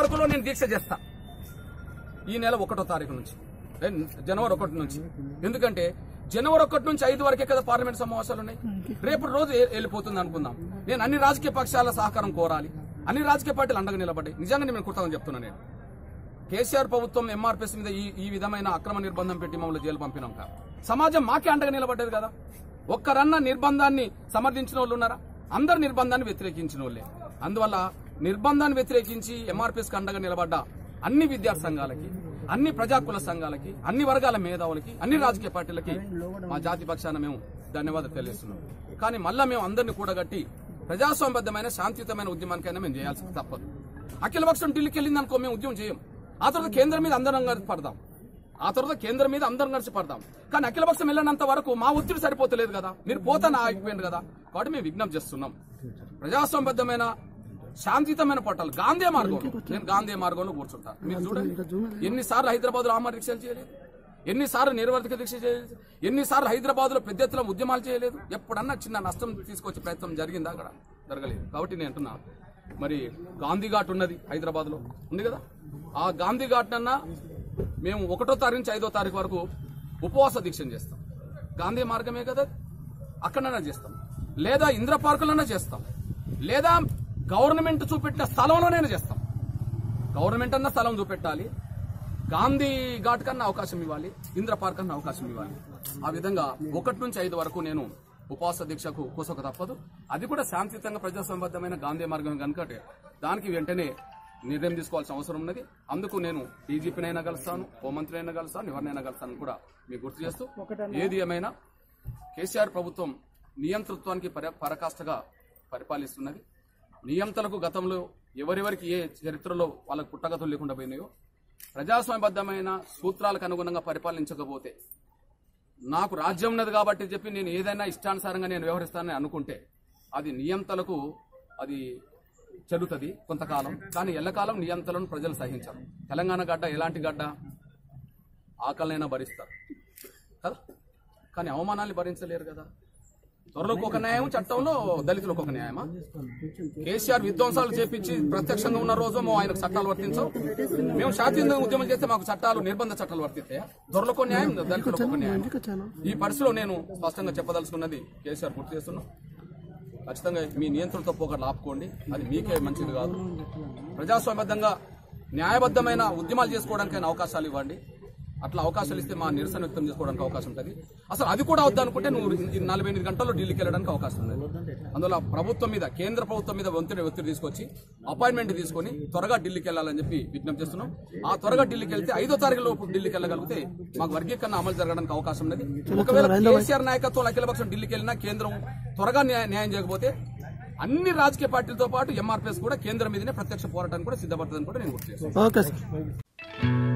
పార్కులో నేను దీక్ష చేస్తా ఈ నెల ఒకటో తారీఖు నుంచి ఏ, జనవరి ఒకటి నుంచి ఎందుకంటే జనవరి ఒకటి నుంచి ఐదు వరకే కదా పార్లమెంట్ సమావేశాలు ఉన్నాయి రేపు రోజు ఏ- వెళ్ళిపోతుంది అనుకుందాం నేను అన్ని రాజకీయ పక్షాల సహకారం కోరాలి అన్ని రాజకీయ పార్టీలు అండగా నిలబడ్డాయి నిజంగా నేను కృతజ్ఞత చెప్తున్నాను నేను కేసీఆర్ ప్రభుత్వం ఎంఆర్పీఎస్ మీద ఈ ఈ విధమైన అక్రమ నిర్బంధం పెట్టి మమ్మల్ని జైలు పంపినాం కాదు సమాజం మాకే అండగా నిలబడ్డది కదా ఒక్కరన్న నిర్బంధాన్ని సమర్థించిన వాళ్ళు ఉన్నారా అందరు నిర్బంధాన్ని వ్యతిరేకించిన వాళ్ళే అందువల్ల నిర్బంధాన్ని వ్యతిరేకించి ఎంఆర్పీఎస్ కి అండగా నిలబడ్డ అన్ని విద్యార్థి సంఘాలకి అన్ని ప్రజాకుల సంఘాలకి అన్ని వర్గాల మేధావులకి అన్ని రాజకీయ పార్టీలకి మా జాతి పక్షాన మేము ధన్యవాదాలు తెలియజేస్తున్నాం కానీ మళ్ళా మేము అందరినీ కూడగట్టి ప్రజాస్వామ్యబద్ధమైన శాంతియుతమైన ఉద్యమానికైనా మేము చేయాల్సి తప్పదు అఖిల పక్షం ఢిల్లీకి వెళ్ళింది అనుకో మేము ఉద్యమం చేయం ఆ తర్వాత కేంద్రం మీద అందరం కలిసి పడదాం ఆ తర్వాత కేంద్రం మీద అందరం కలిసి పడదాం కానీ అఖిలపక్షం వెళ్ళినంత వరకు మా ఒత్తిడి సరిపోతలేదు కదా మీరు పోతానే ఆగిపోయింది కదా కాబట్టి మేము విజ్ఞప్తి చేస్తున్నాం ప్రజాస్వామ్యబద్ధమైన శాంతియుతమైన పట్టాలు గాంధీ మార్గంలో నేను గాంధీ మార్గంలో కూర్చుంటా మీరు చూడండి ఎన్నిసార్లు హైదరాబాద్ లో ఆమర దీక్షలు చేయలేదు ఎన్నిసార్లు నిర్వర్తిక దీక్ష చేయలేదు ఎన్నిసార్లు హైదరాబాద్ లో పెద్ద ఎత్తున ఉద్యమాలు చేయలేదు ఎప్పుడన్నా చిన్న నష్టం తీసుకొచ్చే ప్రయత్నం జరిగిందా అక్కడ జరగలేదు కాబట్టి నేను అంటున్నా మరి గాంధీ ఘాట్ ఉన్నది హైదరాబాద్ లో ఉంది కదా ఆ గాంధీ ఘాట్ అన్నా మేము ఒకటో తారీఖు నుంచి ఐదో తారీఖు వరకు ఉపవాస దీక్షను చేస్తాం గాంధీ మార్గమే కదా అక్కడన్నా చేస్తాం లేదా ఇంద్ర పార్కులన్నా చేస్తాం లేదా గవర్నమెంట్ చూపెట్టిన స్థలంలోనైనా చేస్తాం గవర్నమెంట్ అన్న స్థలం చూపెట్టాలి గాంధీ ఘాట్ కన్నా అవకాశం ఇవ్వాలి ఇంద్ర పార్క్ కన్నా అవకాశం ఇవ్వాలి ఆ విధంగా ఒకటి నుంచి ఐదు వరకు నేను ఉపవాస దీక్షకు కూసక తప్పదు అది కూడా శాంతియుతంగా ప్రజాసంబద్ధమైన గాంధీ మార్గం కనుక దానికి వెంటనే నిర్ణయం తీసుకోవాల్సిన అవసరం ఉన్నది అందుకు నేను డీజీపీనైనా కలుస్తాను హోంమంత్రినైనా కలుస్తాను ఎవరినైనా కలుస్తాను కూడా మీకు గుర్తు చేస్తూ ఏది ఏమైనా కేసీఆర్ ప్రభుత్వం నియంతృత్వానికి పర- పరకాష్ఠగా పరిపాలిస్తున్నది నియంతలకు గతంలో ఎవరెవరికి ఏ చరిత్రలో వాళ్ళకు పుట్టగతులు లేకుండా పోయినాయో ప్రజాస్వామ్యబద్ధమైన సూత్రాలకు అనుగుణంగా పరిపాలించకపోతే నాకు రాజ్యం ఉన్నది కాబట్టి చెప్పి నేను ఏదైనా ఇష్టానుసారంగా నేను వ్యవహరిస్తానని అనుకుంటే అది నియంతలకు అది చెల్లుతుంది కొంతకాలం కానీ ఎల్లకాలం నియంతలను ప్రజలు సహించరు తెలంగాణ గడ్డ ఎలాంటి గడ్డ ఆకలినైనా భరిస్తారు కదా కానీ అవమానాన్ని భరించలేరు కదా త్వరలోకి ఒక న్యాయం చట్టంలో దళితులకు ఒక న్యాయమా కేసీఆర్ విధ్వంసాలు చేపించి ప్రత్యక్షంగా ఉన్న రోజు మేము ఆయనకు చట్టాలు వర్తించవు మేము శాంతియుతంగా ఉద్యమం చేస్తే మాకు చట్టాలు నిర్బంధ చట్టాలు వర్తిస్తాయా దొరలకు న్యాయం దళితులకు ఒక న్యాయం ఈ పరిస్థితిలో నేను స్పష్టంగా చెప్పదలుచుకున్నది కేసీఆర్ గుర్తు చేస్తున్నాం ఖచ్చితంగా మీ నియంత్రణతో పోకట్లు ఆపుకోండి అది మీకే మంచిది కాదు ప్రజాస్వామ్యబద్ధంగా న్యాయబద్ధమైన ఉద్యమాలు చేసుకోవడానికైనా అవకాశాలు ఇవ్వండి అట్లా అవకాశాలు ఇస్తే మా నిరసన వ్యక్తం చేసుకోవడానికి అవకాశం ఉంటుంది అసలు అది కూడా వద్దనుకుంటే నువ్వు ఈ నలభై ఎనిమిది గంటల్లో ఢిల్లీకి వెళ్ళడానికి అవకాశం ఉంది అందువల్ల ప్రభుత్వం మీద కేంద్ర ప్రభుత్వం మీద ఒత్తిడి ఒత్తిడి తీసుకొచ్చి అపాయింట్మెంట్ తీసుకొని త్వరగా ఢిల్లీకి వెళ్ళాలని చెప్పి విజ్ఞప్తి చేస్తున్నాం ఆ త్వరగా ఢిల్లీకి వెళ్తే ఐదో తారీఖు లోపు ఢిల్లీకి వెళ్ళగలిగితే మాకు వర్గీకరణ అమలు జరగడానికి అవకాశం ఉన్నది ఒకవేళ కేసీఆర్ నాయకత్వం అఖిలపక్షం ఢిల్లీకి వెళ్ళినా కేంద్రం త్వరగా న్యాయ- న్యాయం చేయకపోతే అన్ని రాజకీయ పార్టీలతో పాటు ఎంఆర్పీఎస్ కూడా కేంద్రం మీదనే ప్రత్యక్ష పోరాటానికి కూడా సిద్ధపడుతుందని కూడా నేను గుర్తు చేస్తాను ఓకే సార్